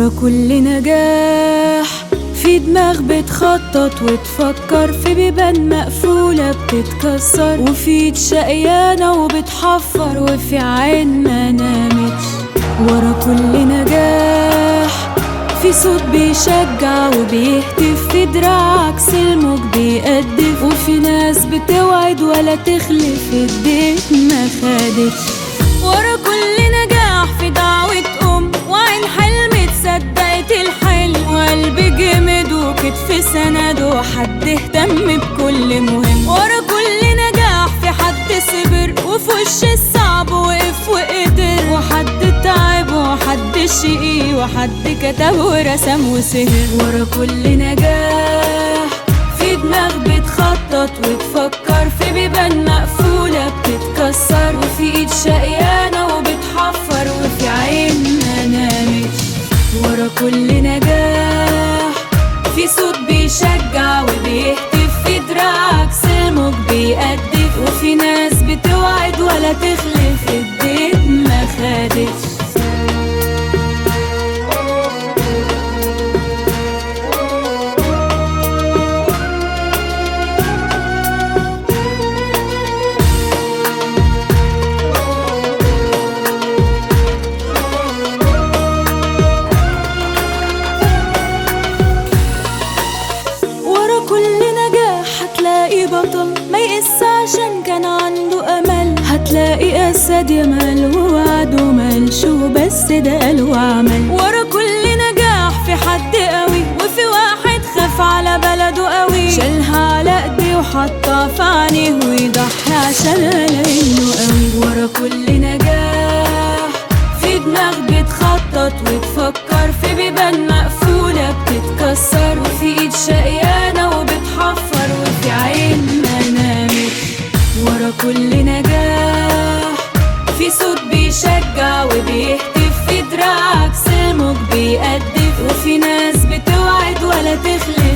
ورا كل نجاح في دماغ بتخطط وتفكر في بيبان مقفولة بتتكسر وفي ايد شقيانة وبتحفر وفي عين ما نامتش ورا كل نجاح في صوت بيشجع وبيهتف في دراع عكس الموج بيقدف وفي ناس بتوعد ولا تخلف الدين ما خدتش ورا كل نجاح في دعوة أم وعين حلم تصدقت الحلم وقلب جمد وكتف سند وحد اهتم بكل مهم ورا كل نجاح في حد صبر وفي وش الصعب وقف وقدر وحد تعب وحد شقي وحد كتب ورسم وسهر ورا كل نجاح في دماغ بتخطط وتفكر في بيبان مقفولة بتتكسر وفي ايد شقيانة وبتحفر وفي عين ما نامتش ورا كل نجاح في صوت بيشجع وبيهتف في دراع عكس الموج بيقدف وفي ناس بتوعد ولا تخلف الدين ما خدتش ورا كل نجاح هتلاقي بطل ما يقس عشان كان عنده امل هتلاقي اسد يمل ووعد وملش وبس ده قال وعمل ورا كل نجاح في حد قوي وفي واحد خاف على بلده قوي شالها على ايديه وحطها في عينيه ويضحي عشان انه قوي ورا كل نجاح في دماغ بتخطط وتفكر في بيبان مقفولة بتتكسر وفي ايد شقيانة وبتحفر وفي عين ما نامت ورا كل نجاح في صوت بيشجع وبيهتف في دراع عكس الموج بيقدف وفي ناس بتوعد ولا تخلف